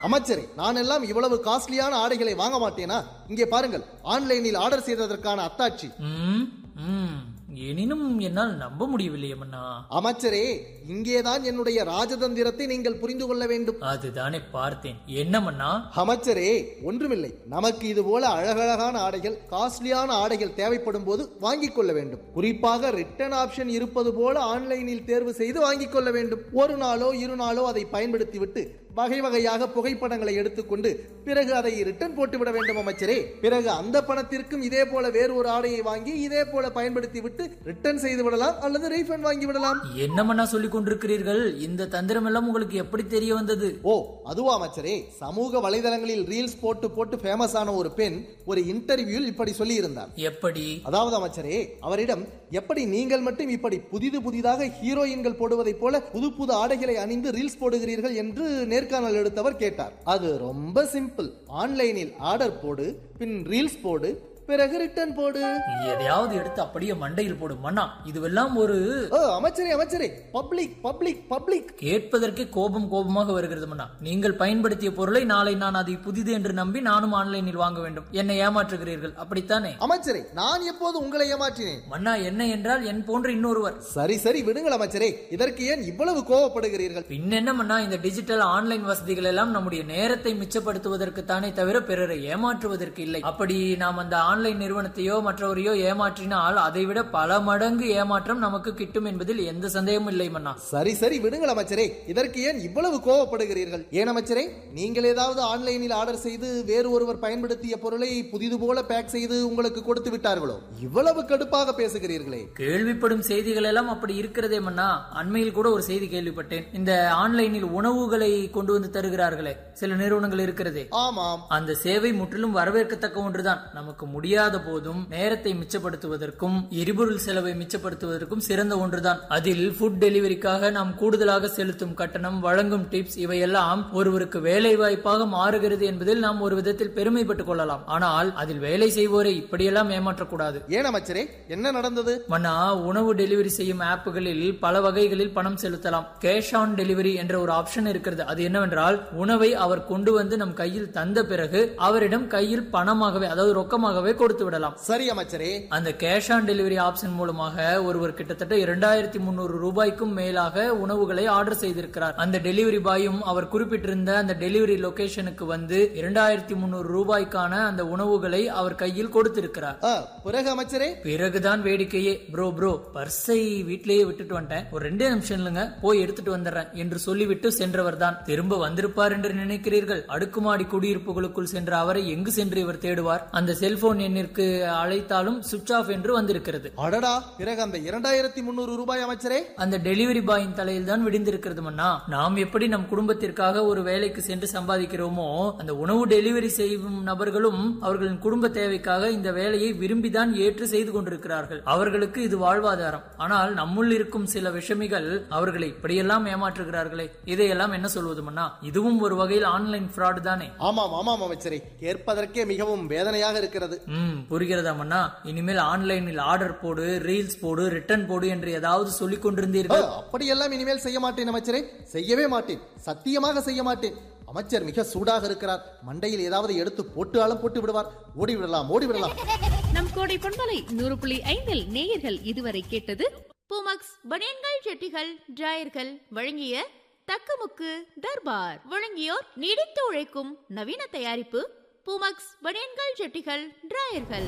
அமைச்சரே நான் எல்லாம் இவ்வளவு காஸ்ட்லியான ஆடைகளை வாங்க மாட்டேனா இங்கே பாருங்கள் ஆன்லைனில் ஆர்டர் செய்ததற்கான அத்தாட்சி ம் ம் எனினும் என்னால் நம்ப முடியவில்லையே மன்னா அமைச்சரே இங்கேதான் என்னுடைய ராஜதந்திரத்தை நீங்கள் புரிந்து கொள்ள வேண்டும் அதுதானே பார்த்தேன் என்ன மன்னா அமைச்சரே ஒன்றுமில்லை நமக்கு இது போல அழகழகான ஆடைகள் காஸ்ட்லியான ஆடைகள் தேவைப்படும் போது வாங்கிக் கொள்ள வேண்டும் குறிப்பாக ரிட்டர்ன் ஆப்ஷன் இருப்பது போல ஆன்லைனில் தேர்வு செய்து வாங்கிக் கொள்ள வேண்டும் ஒரு நாளோ இரு நாளோ அதை பயன்படுத்தி விட்டு வகை வகையாக புகைப்படங்களை எடுத்துக்கொண்டு பிறகு அதை ரிட்டர்ன் போட்டு விட வேண்டும் அமைச்சரே பிறகு அந்த பணத்திற்கும் இதே போல வேறு ஒரு ஆடையை வாங்கி இதே போல பயன்படுத்தி விட்டு ரிட்டர்ன் செய்து விடலாம் அல்லது ரீஃபண்ட் வாங்கி விடலாம் என்ன மன்னா சொல்லிக் கொண்டிருக்கிறீர்கள் இந்த தந்திரம் எல்லாம் உங்களுக்கு எப்படி தெரிய வந்தது ஓ அதுவா அமைச்சரே சமூக வலைதளங்களில் ரீல்ஸ் போட்டு போட்டு ஃபேமஸ் ஆன ஒரு பெண் ஒரு இன்டர்வியூவில் இப்படி சொல்லி இருந்தார் எப்படி அதாவது அமைச்சரே அவரிடம் எப்படி நீங்கள் மட்டும் இப்படி புதிது புதிதாக ஹீரோயின்கள் போடுவதைப் போல புது புது ஆடைகளை அணிந்து ரீல்ஸ் போடுகிறீர்கள் என்று நேர்காணல் எடுத்தவர் கேட்டார் அது ரொம்ப சிம்பிள் ஆன்லைனில் ஆர்டர் போடு பின் ரீல்ஸ் போடு பிறகு ரிட்டர்ன் போடு எதையாவது எடுத்து அப்படியே மண்டையில் போடும் மன்னா இதுவெல்லாம் ஒரு ஓ அமைச்சரே அமைச்சரே பப்ளிக் பப்ளிக் பப்ளிக் கேட்பதற்கே கோபம் கோபமாக வருகிறது மன்னா நீங்கள் பயன்படுத்திய பொருளை நாளை நான் அதை புதிது என்று நம்பி நானும் ஆன்லைனில் வாங்க வேண்டும் என்னை ஏமாற்றுகிறீர்கள் அப்படித்தானே அமைச்சரே நான் எப்போது உங்களை ஏமாற்றினேன் மன்னா என்ன என்றால் என் போன்ற இன்னொருவர் சரி சரி விடுங்கள் அமைச்சரே இதற்கு ஏன் இவ்வளவு கோவப்படுகிறீர்கள் பின்னென்ன மன்னா இந்த டிஜிட்டல் ஆன்லைன் வசதிகள் எல்லாம் நம்முடைய நேரத்தை மிச்சப்படுத்துவதற்கு தானே தவிர பிறரை ஏமாற்றுவதற்கு இல்லை அப்படி நாம் அந்த ஆன்லைன் நிறுவனத்தையோ மற்றவரையோ ஏமாற்றினால் அதைவிட பல மடங்கு ஏமாற்றம் நமக்கு கிட்டும் என்பதில் எந்த சந்தேகமும் இல்லை மன்னா சரி சரி விடுங்கள் அமைச்சரே இதற்கு ஏன் இவ்வளவு கோவப்படுகிறீர்கள் ஏன் அமைச்சரே நீங்கள் ஏதாவது ஆன்லைனில் ஆர்டர் செய்து வேறு ஒருவர் பயன்படுத்திய பொருளை புதிது போல பேக் செய்து உங்களுக்கு கொடுத்து விட்டார்களோ இவ்வளவு கடுப்பாக பேசுகிறீர்களே கேள்விப்படும் செய்திகள் எல்லாம் அப்படி இருக்கிறதே மன்னா அண்மையில் கூட ஒரு செய்தி கேள்விப்பட்டேன் இந்த ஆன்லைனில் உணவுகளை கொண்டு வந்து தருகிறார்களே சில நிறுவனங்கள் இருக்கிறதே ஆமாம் அந்த சேவை முற்றிலும் வரவேற்கத்தக்க ஒன்றுதான் நமக்கு முடியாத போதும் நேரத்தை மிச்சப்படுத்துவதற்கும் எரிபொருள் செலவை மிச்சப்படுத்துவதற்கும் சிறந்த ஒன்றுதான் அதில் ஃபுட் டெலிவரிக்காக நாம் கூடுதலாக செலுத்தும் கட்டணம் வழங்கும் டிப்ஸ் இவையெல்லாம் ஒருவருக்கு வேலை வாய்ப்பாக மாறுகிறது என்பதில் நாம் ஒரு விதத்தில் பெருமைப்பட்டுக் கொள்ளலாம் ஆனால் அதில் வேலை செய்வோரை இப்படியெல்லாம் ஏமாற்றக்கூடாது ஏன் அமைச்சரே என்ன நடந்தது மன்னா உணவு டெலிவரி செய்யும் ஆப்புகளில் பல வகைகளில் பணம் செலுத்தலாம் கேஷ் ஆன் டெலிவரி என்ற ஒரு ஆப்ஷன் இருக்கிறது அது என்னவென்றால் உணவை அவர் கொண்டு வந்து நம் கையில் தந்த பிறகு அவரிடம் கையில் பணமாகவே அதாவது ரொக்கமாகவே கொடுத்து விடலாம் சரி அமைச்சரே அந்த கேஷ் ஆன் டெலிவரி ஆப்ஷன் மூலமாக ஒருவர் கிட்டத்தட்ட இரண்டாயிரத்தி முன்னூறு ரூபாய்க்கும் மேலாக உணவுகளை ஆர்டர் செய்திருக்கிறார் அந்த டெலிவரி பாயும் அவர் குறிப்பிட்டிருந்த அந்த டெலிவரி லொகேஷனுக்கு வந்து இரண்டாயிரத்தி முன்னூறு ரூபாய்க்கான அந்த உணவுகளை அவர் கையில் கொடுத்திருக்கிறார் ஆ, பிறகு அமைச்சரே பிறகுதான் வேடிக்கையே ப்ரோ ப்ரோ பர்ஸை வீட்லயே விட்டுட்டு வந்துட்டேன் ஒரு ரெண்டே நிமிஷம் இல்லைங்க போய் எடுத்துட்டு வந்துடுறேன் என்று சொல்லிவிட்டு சென்றவர் தான் திரும்ப வந்திருப்பார் என்று நினைக்கிறீர்கள் அடுக்குமாடி குடியிருப்புகளுக்குள் சென்ற அவரை எங்கு சென்று இவர் தேடுவார் அந்த செல்போன் எண்ணிற்கு அழைத்தாலும் சுவிட்ச் ஆஃப் என்று வந்திருக்கிறது அடடா பிறகு அந்த இரண்டாயிரத்தி முன்னூறு ரூபாய் அமைச்சரே அந்த டெலிவரி பாயின் தலையில் தான் விடிந்திருக்கிறது மன்னா நாம் எப்படி நம் குடும்பத்திற்காக ஒரு வேலைக்கு சென்று சம்பாதிக்கிறோமோ அந்த உணவு டெலிவரி செய்யும் நபர்களும் அவர்களின் குடும்ப தேவைக்காக இந்த வேலையை விரும்பிதான் ஏற்று செய்து கொண்டிருக்கிறார்கள் அவர்களுக்கு இது வாழ்வாதாரம் ஆனால் நம்முள் இருக்கும் சில விஷமிகள் அவர்களை இப்படியெல்லாம் ஏமாற்றுகிறார்களே இதையெல்லாம் என்ன சொல்வது மன்னா இதுவும் ஒரு வகையில் ஆன்லைன் ஃப்ராட் தானே ஆமாம் ஆமாம் அமைச்சரே கேட்பதற்கே மிகவும் வேதனையாக இருக்கிறது ம் புரிகிறதா மன்னா இனிமேல் ஆன்லைனில் ஆர்டர் போடு ரீல்ஸ் போடு ரிட்டர்ன் போடு என்று ஏதாவது சொல்லிக் ஆ, கொண்டிருந்தீர்கள் அப்படியெல்லாம் இனிமேல் செய்ய மாட்டேன் அமைச்சரே செய்யவே மாட்டேன் சத்தியமாக செய்ய மாட்டேன் அமைச்சர் மிக சூடாக இருக்கிறார் மண்டையில் ஏதாவது எடுத்து போட்டு போட்டு விடுவார் ஓடி விடலாம் ஓடி விடலாம் நம் கோடை பண்பலை நூறு புள்ளி ஐந்தில் நேயர்கள் இதுவரை கேட்டது பூமக்ஸ் பனியன்கள் ஜெட்டிகள் டிராயர்கள் வழங்கிய தக்கமுக்கு தர்பார் வழங்கியோர் நீடித்து உழைக்கும் நவீன தயாரிப்பு பூமக்ஸ் பனியன்கள் ஜெட்டிகள் டிராயர்கள்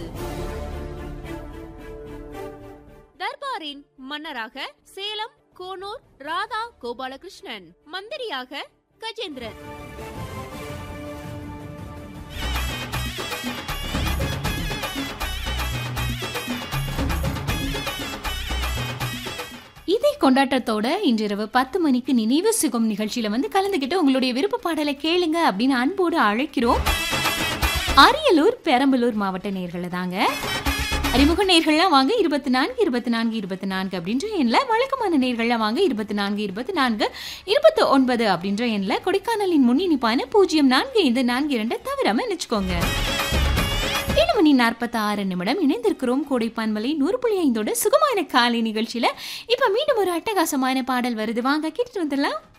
தர்பாரின் மன்னராக சேலம் கோனூர் ராதா கோபாலகிருஷ்ணன் மந்திரியாக கஜேந்திரன் இதே கொண்டாட்டத்தோட இன்றிரவு பத்து மணிக்கு நினைவு சுகம் நிகழ்ச்சியில வந்து கலந்துக்கிட்டு உங்களுடைய விருப்ப பாடலை கேளுங்க அப்படின்னு அன்போடு அழைக்கிறோம் அரியலூர் பெரம்பலூர் மாவட்ட நேர்களை தாங்க அறிமுக நேர்கள்லாம் வாங்க இருபத்தி நான்கு இருபத்தி நான்கு இருபத்தி நான்கு அப்படின்ற எண்ணில் வழக்கமான நேர்கள்லாம் வாங்க இருபத்தி நான்கு இருபத்தி நான்கு இருபத்தி ஒன்பது அப்படின்ற எண்ணில் கொடைக்கானலின் முன்னிணைப்பான பூஜ்ஜியம் நான்கு ஐந்து நான்கு இரண்டு தவிராம நினைச்சுக்கோங்க ஏழு மணி நாற்பத்தி ஆறு நிமிடம் இணைந்திருக்கிறோம் கோடைப்பான்மலை நூறு புள்ளி ஐந்தோட சுகமான காலை நிகழ்ச்சியில இப்ப மீண்டும் ஒரு அட்டகாசமான பாடல் வருது வாங்க கேட்டுட்டு வந்துடலாம்